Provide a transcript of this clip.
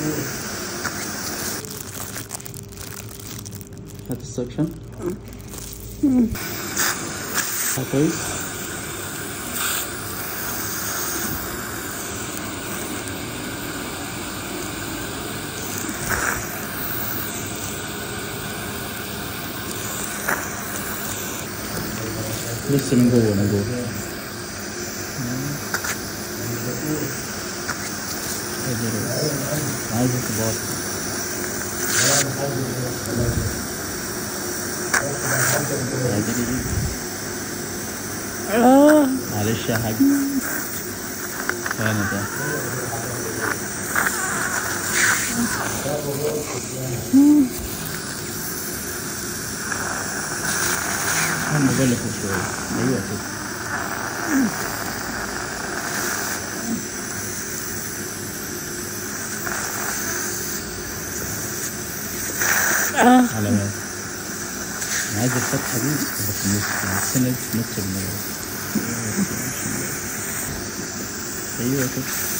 هات السكشن ها كويس لسه من جوه من جوه عايز انضباط اه معلش يا حاج انا ده انا بقول لك شويه ايوه كده اه على ما انا عايز الفتحه دي تبقى في النص السنه دي في نص الموضوع ايوه كده